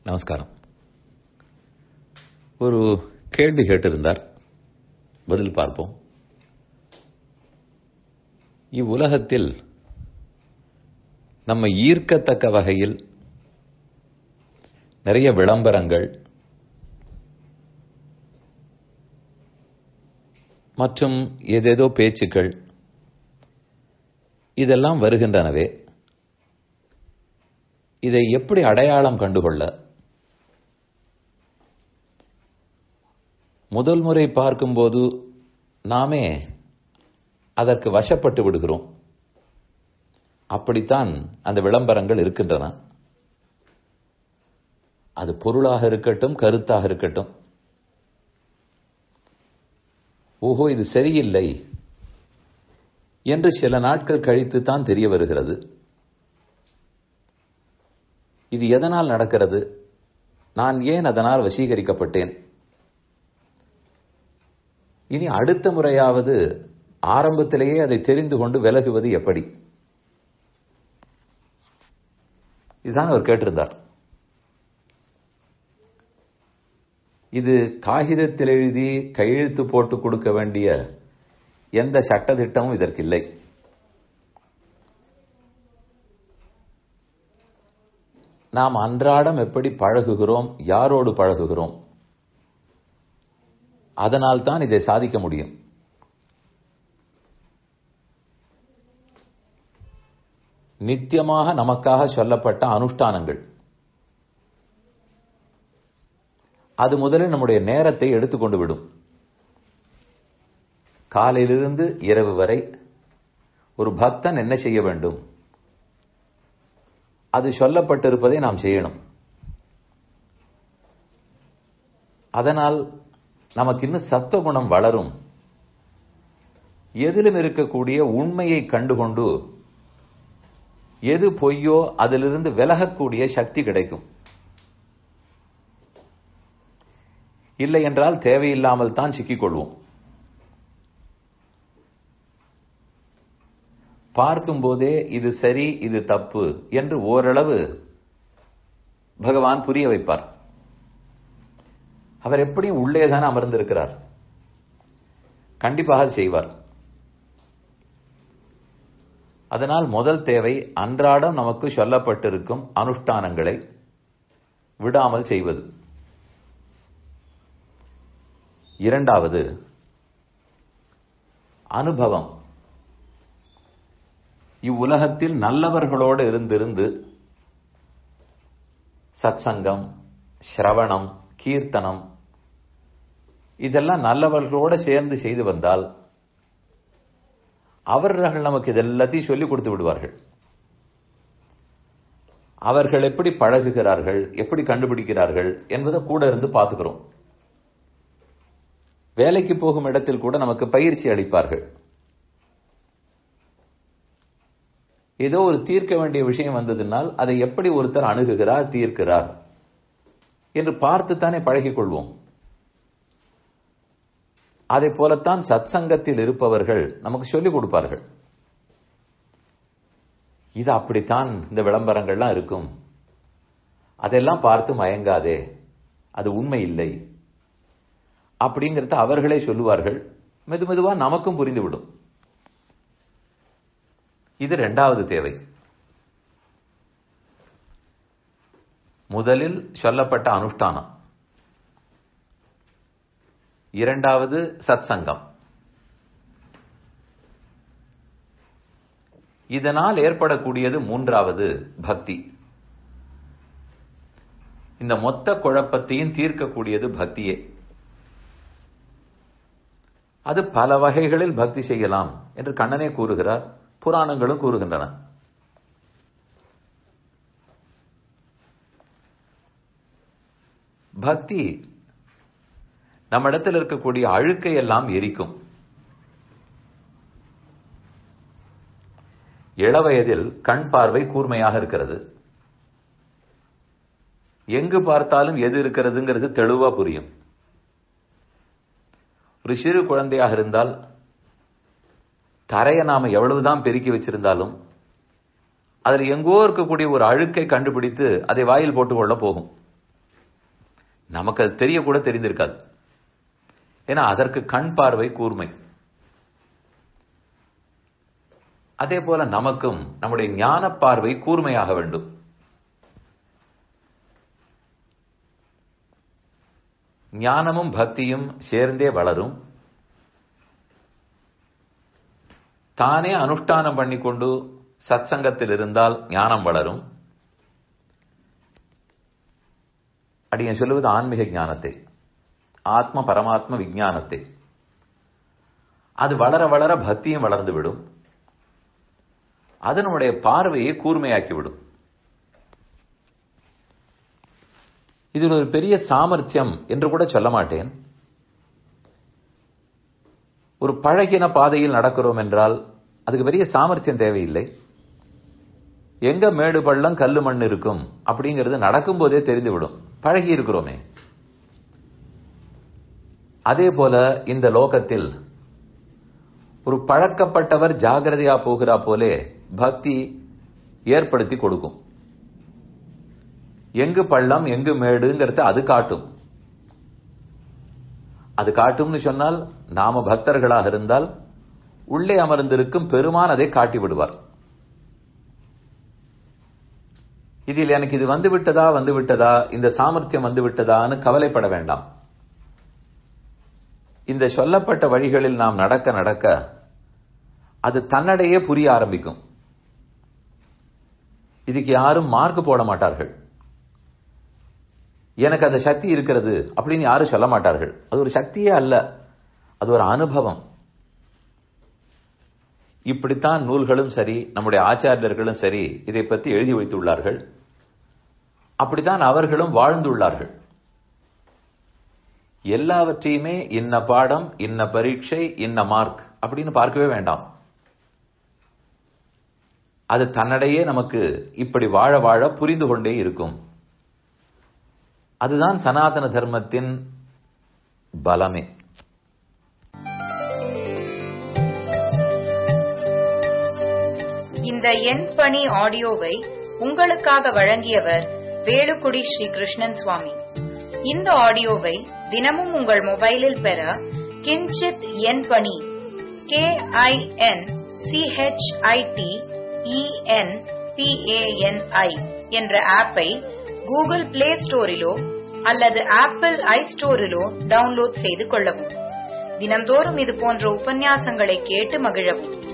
நமஸ்காரம் ஒரு கேள்வி கேட்டிருந்தார் பதில் பார்ப்போம் இவ்வுலகத்தில் நம்ம ஈர்க்கத்தக்க வகையில் நிறைய விளம்பரங்கள் மற்றும் ஏதேதோ பேச்சுக்கள் இதெல்லாம் வருகின்றனவே இதை எப்படி அடையாளம் கண்டுகொள்ள முதல் முறை பார்க்கும்போது நாமே அதற்கு வசப்பட்டு விடுகிறோம் அப்படித்தான் அந்த விளம்பரங்கள் இருக்கின்றன அது பொருளாக இருக்கட்டும் கருத்தாக இருக்கட்டும் ஓஹோ இது சரியில்லை என்று சில நாட்கள் கழித்து தான் தெரிய வருகிறது இது எதனால் நடக்கிறது நான் ஏன் அதனால் வசீகரிக்கப்பட்டேன் இனி அடுத்த முறையாவது ஆரம்பத்திலேயே அதை தெரிந்து கொண்டு விலகுவது எப்படி இதுதான் அவர் கேட்டிருந்தார் இது காகிதத்தில் எழுதி கையெழுத்து போட்டு கொடுக்க வேண்டிய எந்த சட்டத்திட்டமும் இதற்கில்லை நாம் அன்றாடம் எப்படி பழகுகிறோம் யாரோடு பழகுகிறோம் அதனால் தான் இதை சாதிக்க முடியும் நித்தியமாக நமக்காக சொல்லப்பட்ட அனுஷ்டானங்கள் அது முதலில் நம்முடைய நேரத்தை எடுத்துக்கொண்டு விடும் காலையிலிருந்து இரவு வரை ஒரு பக்தன் என்ன செய்ய வேண்டும் அது சொல்லப்பட்டிருப்பதை நாம் செய்யணும் அதனால் நமக்கு இன்னும் சத்துவகுணம் வளரும் எதிலும் இருக்கக்கூடிய உண்மையை கண்டுகொண்டு எது பொய்யோ அதிலிருந்து விலகக்கூடிய சக்தி கிடைக்கும் இல்லை என்றால் தேவையில்லாமல் தான் சிக்கிக்கொள்வோம் பார்க்கும்போதே இது சரி இது தப்பு என்று ஓரளவு பகவான் புரிய வைப்பார் அவர் எப்படியும் உள்ளேதான் அமர்ந்திருக்கிறார் கண்டிப்பாக செய்வார் அதனால் முதல் தேவை அன்றாடம் நமக்கு சொல்லப்பட்டிருக்கும் அனுஷ்டானங்களை விடாமல் செய்வது இரண்டாவது அனுபவம் இவ்வுலகத்தில் நல்லவர்களோடு இருந்திருந்து சத்சங்கம் ஸ்ரவணம் கீர்த்தனம் இதெல்லாம் நல்லவர்களோடு சேர்ந்து செய்து வந்தால் அவர்கள் நமக்கு இதெல்லாத்தையும் சொல்லிக் கொடுத்து விடுவார்கள் அவர்கள் எப்படி பழகுகிறார்கள் எப்படி கண்டுபிடிக்கிறார்கள் என்பதை கூட இருந்து பார்த்துக்கிறோம் வேலைக்கு போகும் இடத்தில் கூட நமக்கு பயிற்சி அளிப்பார்கள் ஏதோ ஒரு தீர்க்க வேண்டிய விஷயம் வந்ததுனால் அதை எப்படி ஒருத்தர் அணுகுகிறார் தீர்க்கிறார் என்று பார்த்துத்தானே பழகிக் கொள்வோம் அதை போலத்தான் சத் சங்கத்தில் இருப்பவர்கள் நமக்கு சொல்லிக் கொடுப்பார்கள் இது அப்படித்தான் இந்த விளம்பரங்கள்லாம் இருக்கும் அதெல்லாம் பார்த்து மயங்காதே அது உண்மை இல்லை அப்படிங்கிறத அவர்களே சொல்லுவார்கள் மெது மெதுவா நமக்கும் புரிந்துவிடும் இது இரண்டாவது தேவை முதலில் சொல்லப்பட்ட அனுஷ்டானம் இரண்டாவது சத் சங்கம் இதனால் ஏற்படக்கூடியது மூன்றாவது பக்தி இந்த மொத்த குழப்பத்தையும் தீர்க்கக்கூடியது பக்தியே அது பல வகைகளில் பக்தி செய்யலாம் என்று கண்ணனே கூறுகிறார் புராணங்களும் கூறுகின்றன பக்தி நம்மிடத்தில் இருக்கக்கூடிய அழுக்கை எல்லாம் எரிக்கும் இளவயதில் கண் பார்வை கூர்மையாக இருக்கிறது எங்கு பார்த்தாலும் எது இருக்கிறதுங்கிறது தெளிவா புரியும் ஒரு சிறு குழந்தையாக இருந்தால் தரையை நாம எவ்வளவுதான் பெருக்கி வச்சிருந்தாலும் அதில் எங்கோ இருக்கக்கூடிய ஒரு அழுக்கை கண்டுபிடித்து அதை வாயில் போட்டுக்கொள்ள போகும் நமக்கு அது தெரிய கூட தெரிந்திருக்காது ஏன்னா அதற்கு கண் பார்வை கூர்மை அதே போல நமக்கும் நம்முடைய ஞான பார்வை கூர்மையாக வேண்டும் ஞானமும் பக்தியும் சேர்ந்தே வளரும் தானே அனுஷ்டானம் பண்ணிக்கொண்டு சத் சங்கத்தில் இருந்தால் ஞானம் வளரும் அடியன் சொல்லுவது ஆன்மீக ஞானத்தை ஆத்ம பரமாத்ம விஞ்ஞானத்தை அது வளர வளர பக்தியும் வளர்ந்து விடும் அதனுடைய பார்வையை கூர்மையாக்கிவிடும் இதில் ஒரு பெரிய சாமர்த்தியம் என்று கூட சொல்ல மாட்டேன் ஒரு பழகின பாதையில் நடக்கிறோம் என்றால் அதுக்கு பெரிய சாமர்த்தியம் தேவையில்லை எங்க மேடு பள்ளம் கல்லு மண் இருக்கும் அப்படிங்கிறது நடக்கும் போதே தெரிந்துவிடும் பழகி இருக்கிறோமே அதே போல இந்த லோகத்தில் ஒரு பழக்கப்பட்டவர் ஜாகிரதையா போகிறா போலே பக்தி ஏற்படுத்தி கொடுக்கும் எங்கு பள்ளம் எங்கு மேடுங்கிறத அது காட்டும் அது காட்டும்னு சொன்னால் நாம பக்தர்களாக இருந்தால் உள்ளே அமர்ந்திருக்கும் பெருமான் அதை காட்டி விடுவார் இதில் எனக்கு இது வந்து விட்டதா வந்து விட்டதா இந்த சாமர்த்தியம் வந்து விட்டதான்னு கவலைப்பட வேண்டாம் இந்த சொல்லப்பட்ட வழிகளில் நாம் நடக்க நடக்க அது தன்னடையே புரிய ஆரம்பிக்கும் இதுக்கு யாரும் மார்க் போட மாட்டார்கள் எனக்கு அந்த சக்தி இருக்கிறது அப்படின்னு யாரும் சொல்ல மாட்டார்கள் அது ஒரு சக்தியே அல்ல அது ஒரு அனுபவம் இப்படித்தான் நூல்களும் சரி நம்முடைய ஆச்சாரியர்களும் சரி இதை பற்றி எழுதி வைத்துள்ளார்கள் அப்படித்தான் அவர்களும் வாழ்ந்துள்ளார்கள் எல்லாவற்றையுமே இன்ன பாடம் இன்ன பரீட்சை இன்ன மார்க் அப்படின்னு பார்க்கவே வேண்டாம் அது தன்னடையே நமக்கு இப்படி வாழ வாழ புரிந்து கொண்டே இருக்கும் அதுதான் சனாதன தர்மத்தின் பலமே இந்த எண் பணி ஆடியோவை உங்களுக்காக வழங்கியவர் வேலுக்குடி ஸ்ரீ கிருஷ்ணன் சுவாமி இந்த ஆடியோவை தினமும் உங்கள் மொபைலில் பெற கிஞ்சித் எண் பணி கே ஐ என் சிஹெச்ஐடி இஎன் பிஏஎன்ஐ என்ற ஆப்பை கூகுள் பிளே ஸ்டோரிலோ அல்லது ஆப்பிள் ஐ ஸ்டோரிலோ டவுன்லோட் செய்து கொள்ளவும் தினம்தோறும் இது போன்ற உபன்யாசங்களை கேட்டு மகிழவும்